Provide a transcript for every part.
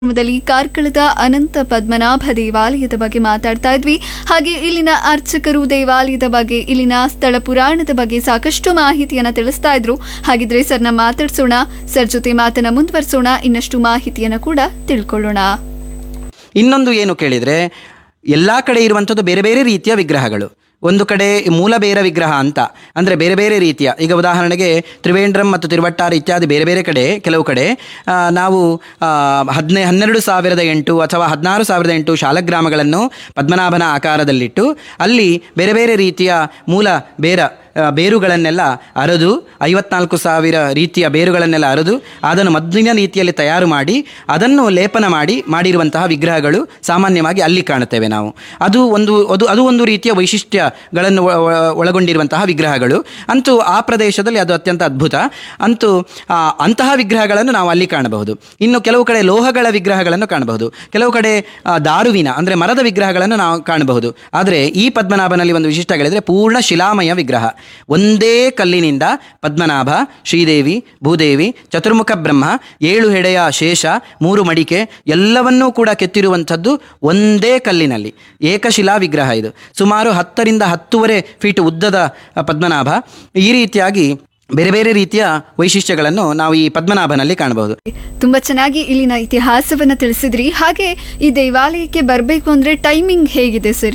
ಕಾರ್ಯಕ್ರಮದಲ್ಲಿ ಕಾರ್ಕಳದ ಅನಂತ ಪದ್ಮನಾಭ ದೇವಾಲಯದ ಬಗ್ಗೆ ಮಾತಾಡ್ತಾ ಇದ್ವಿ ಹಾಗೆ ಇಲ್ಲಿನ ಅರ್ಚಕರು ದೇವಾಲಯದ ಬಗ್ಗೆ ಇಲ್ಲಿನ ಸ್ಥಳ ಪುರಾಣದ ಬಗ್ಗೆ ಸಾಕಷ್ಟು ಮಾಹಿತಿಯನ್ನ ತಿಳಿಸ್ತಾ ಇದ್ರು ಹಾಗಿದ್ರೆ ಸರ್ನ ಮಾತಾಡ್ಸೋಣ ಸರ್ ಜೊತೆ ಮಾತನ್ನ ಮುಂದುವರಿಸೋಣ ಇನ್ನಷ್ಟು ಮಾಹಿತಿಯನ್ನ ಕೂಡ ತಿಳ್ಕೊಳ್ಳೋಣ ಇನ್ನೊಂದು ಏನು ಕೇಳಿದರೆ ಎಲ್ಲ ಕಡೆ ಇರುವಂಥದ್ದು ಬೇರೆ ಬೇರೆ ರೀತಿಯ ವಿಗ್ರಹಗಳು ಒಂದು ಕಡೆ ಮೂಲ ಬೇರ ವಿಗ್ರಹ ಅಂತ ಅಂದರೆ ಬೇರೆ ಬೇರೆ ರೀತಿಯ ಈಗ ಉದಾಹರಣೆಗೆ ತ್ರಿವೇಂದ್ರಂ ಮತ್ತು ತಿರುವಟ್ಟಾರ ಇತ್ಯಾದಿ ಬೇರೆ ಬೇರೆ ಕಡೆ ಕೆಲವು ಕಡೆ ಆ, ನಾವು ಹದಿನೈ ಹನ್ನೆರಡು ಸಾವಿರದ ಎಂಟು ಅಥವಾ ಹದಿನಾರು ಸಾವಿರದ ಎಂಟು ಶಾಲಗ್ರಾಮಗಳನ್ನು ಪದ್ಮನಾಭನ ಆಕಾರದಲ್ಲಿಟ್ಟು ಅಲ್ಲಿ ಬೇರೆ ಬೇರೆ ರೀತಿಯ ಮೂಲ ಬೇರ ಆ, ಬೇರುಗಳನ್ನೆಲ್ಲ ಅರೆದು ಐವತ್ನಾಲ್ಕು ಸಾವಿರ ರೀತಿಯ ಬೇರುಗಳನ್ನೆಲ್ಲ ಅರೆದು ಅದನ್ನು ಮದ್ದಿನ ರೀತಿಯಲ್ಲಿ ತಯಾರು ಮಾಡಿ ಅದನ್ನು ಲೇಪನ ಮಾಡಿ ಮಾಡಿರುವಂತಹ ವಿಗ್ರಹಗಳು ಸಾಮಾನ್ಯವಾಗಿ ಅಲ್ಲಿ ಕಾಣುತ್ತೇವೆ ನಾವು ಅದು ಒಂದು ಅದು ಅದು ಒಂದು ರೀತಿಯ ವೈಶಿಷ್ಟ್ಯಗಳನ್ನು ಒ- ಒ- ಒಳಗೊಂಡಿರುವಂತಹ ವಿಗ್ರಹಗಳು ಅಂತೂ ಆ ಪ್ರದೇಶದಲ್ಲಿ ಅದು ಅತ್ಯಂತ ಅದ್ಭುತ ಅಂತೂ ಆ, ಅಂತಹ ವಿಗ್ರಹಗಳನ್ನು ನಾವು ಅಲ್ಲಿ ಕಾಣಬಹುದು ಇನ್ನು ಕೆಲವು ಕಡೆ ಲೋಹಗಳ ವಿಗ್ರಹಗಳನ್ನು ಕಾಣಬಹುದು ಕೆಲವು ಕಡೆ ಆ, ದಾರುವಿನ ಅಂದರೆ ಮರದ ವಿಗ್ರಹಗಳನ್ನು ನಾವು ಕಾಣಬಹುದು ಆದರೆ ಈ ಪದ್ಮನಾಭನಲ್ಲಿ ಒಂದು ವಿಶಿಷ್ಟಗಳಿದ್ರೆ ಪೂರ್ಣ ಶಿಲಾಮಯ ವಿಗ್ರಹ ಒಂದೇ ಕಲ್ಲಿನಿಂದ ಪದ್ಮನಾಭ ಶ್ರೀದೇವಿ ಭೂದೇವಿ ಚತುರ್ಮುಖ ಬ್ರಹ್ಮ ಏಳು ಹೆಡೆಯ ಶೇಷ ಮೂರು ಮಡಿಕೆ ಎಲ್ಲವನ್ನೂ ಕೂಡ ಕೆತ್ತಿರುವಂಥದ್ದು ಒಂದೇ ಕಲ್ಲಿನಲ್ಲಿ ಏಕಶಿಲಾ ವಿಗ್ರಹ ಇದು ಸುಮಾರು ಹತ್ತರಿಂದ ಹತ್ತೂವರೆ ಫೀಟ್ ಉದ್ದದ ಆ, ಪದ್ಮನಾಭ ಈ ರೀತಿಯಾಗಿ ಬೇರೆ ಬೇರೆ ರೀತಿಯ ವೈಶಿಷ್ಟ್ಯಗಳನ್ನು ನಾವು ಈ ಪದ್ಮನಾಭನಲ್ಲಿ ಕಾಣಬಹುದು ತುಂಬಾ ಚೆನ್ನಾಗಿ ಇಲ್ಲಿನ ಇತಿಹಾಸವನ್ನ ತಿಳಿಸಿದ್ರಿ ಹಾಗೆ ಈ ದೇವಾಲಯಕ್ಕೆ ಬರಬೇಕು ಅಂದ್ರೆ ಟೈಮಿಂಗ್ ಹೇಗಿದೆ ಸರ್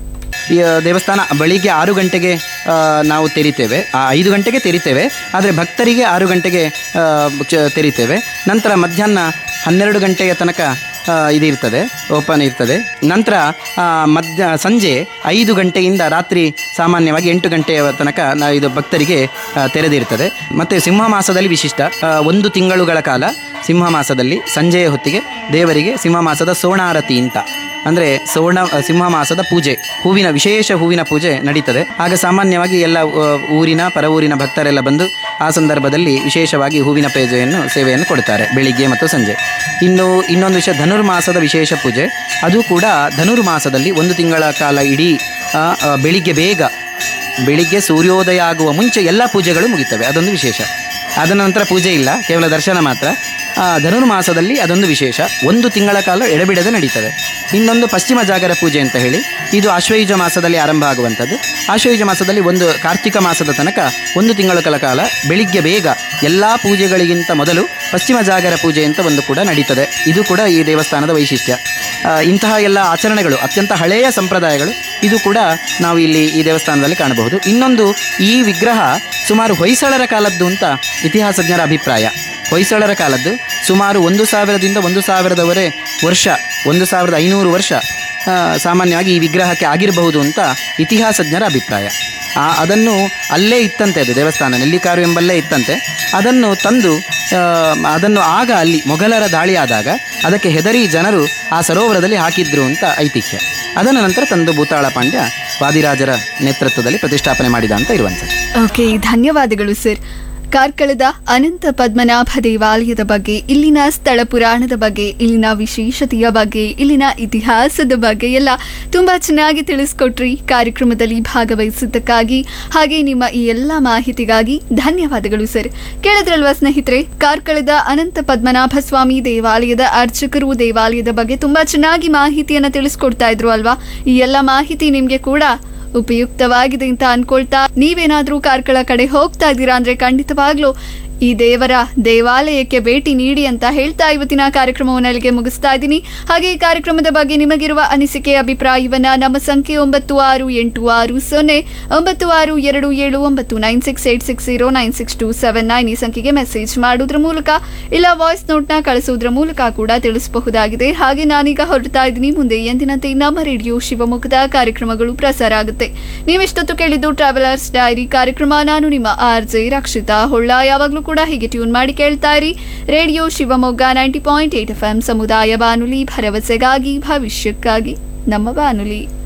ಈ ಆ, ದೇವಸ್ಥಾನ ಬೆಳಿಗ್ಗೆ ಆರು ಗಂಟೆಗೆ ಆ, ನಾವು ತೆರಿತೇವೆ ಆ, ಐದು ಗಂಟೆಗೆ ತೆರಿತೇವೆ ಆದರೆ ಭಕ್ತರಿಗೆ ಆರು ಗಂಟೆಗೆ ಆ, ಚ- ತೆರಿತೇವೆ ನಂತರ ಮಧ್ಯಾಹ್ನ ಹನ್ನೆರಡು ಗಂಟೆಯ ತನಕ ಆ, ಇದು ಇರ್ತದೆ ಓಪನ್ ಇರ್ತದೆ ನಂತರ ಆ, ಮಧ್ಯ ಸಂಜೆ ಐದು ಗಂಟೆಯಿಂದ ರಾತ್ರಿ ಸಾಮಾನ್ಯವಾಗಿ ಎಂಟು ಗಂಟೆಯ ತನಕ ನಾ ಇದು ಭಕ್ತರಿಗೆ ಆ, ತೆರೆದಿರ್ತದೆ ಮತ್ತು ಸಿಂಹ ಮಾಸದಲ್ಲಿ ವಿಶಿಷ್ಟ ಆ, ಒಂದು ತಿಂಗಳುಗಳ ಕಾಲ ಸಿಂಹ ಮಾಸದಲ್ಲಿ ಸಂಜೆಯ ಹೊತ್ತಿಗೆ ದೇವರಿಗೆ ಸಿಂಹ ಮಾಸದ ಸೋಣಾರತಿ ಅಂತ ಅಂದರೆ ಸೋಣ ಸಿಂಹ ಮಾಸದ ಪೂಜೆ ಹೂವಿನ ವಿಶೇಷ ಹೂವಿನ ಪೂಜೆ ನಡೀತದೆ ಆಗ ಸಾಮಾನ್ಯವಾಗಿ ಎಲ್ಲ ಆ, ಊರಿನ ಪರ ಊರಿನ ಭಕ್ತರೆಲ್ಲ ಬಂದು ಆ ಸಂದರ್ಭದಲ್ಲಿ ವಿಶೇಷವಾಗಿ ಹೂವಿನ ಪೂಜೆಯನ್ನು ಸೇವೆಯನ್ನು ಕೊಡ್ತಾರೆ ಬೆಳಿಗ್ಗೆ ಮತ್ತು ಸಂಜೆ ಇನ್ನು ಇನ್ನೊಂದು ವಿಷಯ ಧನುರ್ಮಾಸದ ವಿಶೇಷ ಪೂಜೆ ಅದು ಕೂಡ ಧನುರ್ಮಾಸದಲ್ಲಿ ಒಂದು ತಿಂಗಳ ಕಾಲ ಇಡೀ ಆ, ಆ, ಬೆಳಿಗ್ಗೆ ಬೇಗ ಬೆಳಿಗ್ಗೆ ಸೂರ್ಯೋದಯ ಆಗುವ ಮುಂಚೆ ಎಲ್ಲ ಪೂಜೆಗಳು ಮುಗಿತವೆ ಅದೊಂದು ವಿಶೇಷ ಅದ ನಂತರ ಪೂಜೆ ಇಲ್ಲ ಕೇವಲ ದರ್ಶನ ಮಾತ್ರ ಆ, ಧನುರ್ಮಾಸದಲ್ಲಿ ಅದೊಂದು ವಿಶೇಷ ಒಂದು ತಿಂಗಳ ಕಾಲ ಎಡಬಿಡದೆ ನಡೀತದೆ ಇನ್ನೊಂದು ಪಶ್ಚಿಮ ಜಾಗರ ಪೂಜೆ ಅಂತ ಹೇಳಿ ಇದು ಆಶ್ವಯುಜ ಮಾಸದಲ್ಲಿ ಆರಂಭ ಆಗುವಂಥದ್ದು ಆಶ್ವಯುಜ ಮಾಸದಲ್ಲಿ ಒಂದು ಕಾರ್ತಿಕ ಮಾಸದ ತನಕ ಒಂದು ತಿಂಗಳ ಕಾಲ ಬೆಳಿಗ್ಗೆ ಬೇಗ ಎಲ್ಲ ಪೂಜೆಗಳಿಗಿಂತ ಮೊದಲು ಪಶ್ಚಿಮ ಜಾಗರ ಪೂಜೆ ಅಂತ ಒಂದು ಕೂಡ ನಡೀತದೆ ಇದು ಕೂಡ ಈ ದೇವಸ್ಥಾನದ ವೈಶಿಷ್ಟ್ಯ ಆ, ಇಂತಹ ಎಲ್ಲ ಆಚರಣೆಗಳು ಅತ್ಯಂತ ಹಳೆಯ ಸಂಪ್ರದಾಯಗಳು ಇದು ಕೂಡ ನಾವು ಇಲ್ಲಿ ಈ ದೇವಸ್ಥಾನದಲ್ಲಿ ಕಾಣಬಹುದು ಇನ್ನೊಂದು ಈ ವಿಗ್ರಹ ಸುಮಾರು ಹೊಯ್ಸಳರ ಕಾಲದ್ದು ಅಂತ ಇತಿಹಾಸಜ್ಞರ ಅಭಿಪ್ರಾಯ ಹೊಯ್ಸಳರ ಕಾಲದ್ದು ಸುಮಾರು ಒಂದು ಸಾವಿರದಿಂದ ಒಂದು ಸಾವಿರದವರೆ ವರ್ಷ ಒಂದು ಸಾವಿರದ ಐನೂರು ವರ್ಷ ಆ, ಸಾಮಾನ್ಯವಾಗಿ ಈ ವಿಗ್ರಹಕ್ಕೆ ಆಗಿರಬಹುದು ಅಂತ ಇತಿಹಾಸಜ್ಞರ ಅಭಿಪ್ರಾಯ ಆ ಅದನ್ನು ಅಲ್ಲೇ ಇತ್ತಂತೆ ಅದು ದೇವಸ್ಥಾನ ನೆಲ್ಲಿಕಾರು ಎಂಬಲ್ಲೇ ಇತ್ತಂತೆ ಅದನ್ನು ತಂದು ಆ, ಅದನ್ನು ಆಗ ಅಲ್ಲಿ ಮೊಘಲರ ದಾಳಿ ಆದಾಗ ಅದಕ್ಕೆ ಹೆದರಿ ಜನರು ಆ ಸರೋವರದಲ್ಲಿ ಹಾಕಿದ್ರು ಅಂತ ಐತಿಹ್ಯ ಅದನ್ನು ನಂತರ ತಂದು ಭೂತಾಳ ಪಾಂಡ್ಯ ವಾದಿರಾಜರ ನೇತೃತ್ವದಲ್ಲಿ ಪ್ರತಿಷ್ಠಾಪನೆ ಮಾಡಿದ ಅಂತ ಇರುವಂಥದ್ದು ಓಕೆ ಧನ್ಯವಾದಗಳು ಸರ್ ಕಾರ್ಕಳದ ಅನಂತ ಪದ್ಮನಾಭ ದೇವಾಲಯದ ಬಗ್ಗೆ ಇಲ್ಲಿನ ಸ್ಥಳ ಪುರಾಣದ ಬಗ್ಗೆ ಇಲ್ಲಿನ ವಿಶೇಷತೆಯ ಬಗ್ಗೆ ಇಲ್ಲಿನ ಇತಿಹಾಸದ ಬಗ್ಗೆ ಎಲ್ಲ ತುಂಬಾ ಚೆನ್ನಾಗಿ ತಿಳಿಸ್ಕೊಟ್ರಿ ಕಾರ್ಯಕ್ರಮದಲ್ಲಿ ಭಾಗವಹಿಸಿದ್ದಕ್ಕಾಗಿ ಹಾಗೆ ನಿಮ್ಮ ಈ ಎಲ್ಲ ಮಾಹಿತಿಗಾಗಿ ಧನ್ಯವಾದಗಳು ಸರ್ ಕೇಳಿದ್ರಲ್ವಾ ಸ್ನೇಹಿತರೆ ಕಾರ್ಕಳದ ಅನಂತ ಪದ್ಮನಾಭ ಸ್ವಾಮಿ ದೇವಾಲಯದ ಅರ್ಚಕರು ದೇವಾಲಯದ ಬಗ್ಗೆ ತುಂಬಾ ಚೆನ್ನಾಗಿ ಮಾಹಿತಿಯನ್ನ ತಿಳಿಸ್ಕೊಡ್ತಾ ಇದ್ರು ಅಲ್ವಾ ಈ ಎಲ್ಲ ಮಾಹಿತಿ ನಿಮ್ಗೆ ಕೂಡ ಉಪಯುಕ್ತವಾಗಿದೆ ಅಂತ ಅನ್ಕೊಳ್ತಾ ನೀವೇನಾದ್ರೂ ಕಾರ್ಕಳ ಕಡೆ ಹೋಗ್ತಾ ಇದ್ದೀರಾ ಅಂದ್ರೆ ಖಂಡಿತವಾಗ್ಲೂ ಈ ದೇವರ ದೇವಾಲಯಕ್ಕೆ ಭೇಟಿ ನೀಡಿ ಅಂತ ಹೇಳ್ತಾ ಇವತ್ತಿನ ಕಾರ್ಯಕ್ರಮವನ್ನು ಅಲ್ಲಿಗೆ ಮುಗಿಸ್ತಾ ಇದ್ದೀನಿ ಹಾಗೆ ಈ ಕಾರ್ಯಕ್ರಮದ ಬಗ್ಗೆ ನಿಮಗಿರುವ ಅನಿಸಿಕೆ ಅಭಿಪ್ರಾಯವನ್ನ ನಮ್ಮ ಸಂಖ್ಯೆ ಒಂಬತ್ತು ಆರು ಎಂಟು ಆರು ಸೊನ್ನೆ ಒಂಬತ್ತು ಆರು ಎರಡು ಏಳು ಒಂಬತ್ತು nine six eight six zero nine six two seven nine ಈ ಸಂಖ್ಯೆಗೆ ಮೆಸೇಜ್ ಮಾಡೋದ್ರ ಮೂಲಕ ಇಲ್ಲ ವಾಯ್ಸ್ ನೋಟ್ನ ಕಳಿಸೋದ್ರ ಮೂಲಕ ಕೂಡ ತಿಳಿಸಬಹುದಾಗಿದೆ ಹಾಗೆ ನಾನೀಗ ಹೊರಡ್ತಾ ಇದ್ದೀನಿ ಮುಂದೆ ಎಂದಿನಂತೆ ನಮ್ಮ ರೇಡಿಯೋ ಶಿವಮೊಗ್ಗದ ಕಾರ್ಯಕ್ರಮಗಳು ಪ್ರಸಾರ ಆಗುತ್ತೆ ನೀವಿಷ್ಟೊತ್ತು ಕೇಳಿದ್ದು ಟ್ರಾವೆಲರ್ಸ್ ಡೈರಿ ಕಾರ್ಯಕ್ರಮ ನಾನು ನಿಮ್ಮ ಆರ್ ಜೆ ರಕ್ಷಿತಾ ಹೊಳ್ಳ ಯಾವಾಗಲೂ ಕೂಡ ಹೀಗೆ ಟ್ಯೂನ್ ಮಾಡಿ ಕೇಳ್ತಾ ಇರಿ radio Shivamogga ninety point eight F M ಸಮುದಾಯ ಬಾನುಲಿ ಭರವಸೆಗಾಗಿ ಭವಿಷ್ಯಕ್ಕಾಗಿ ನಮ್ಮ ಬಾನುಲಿ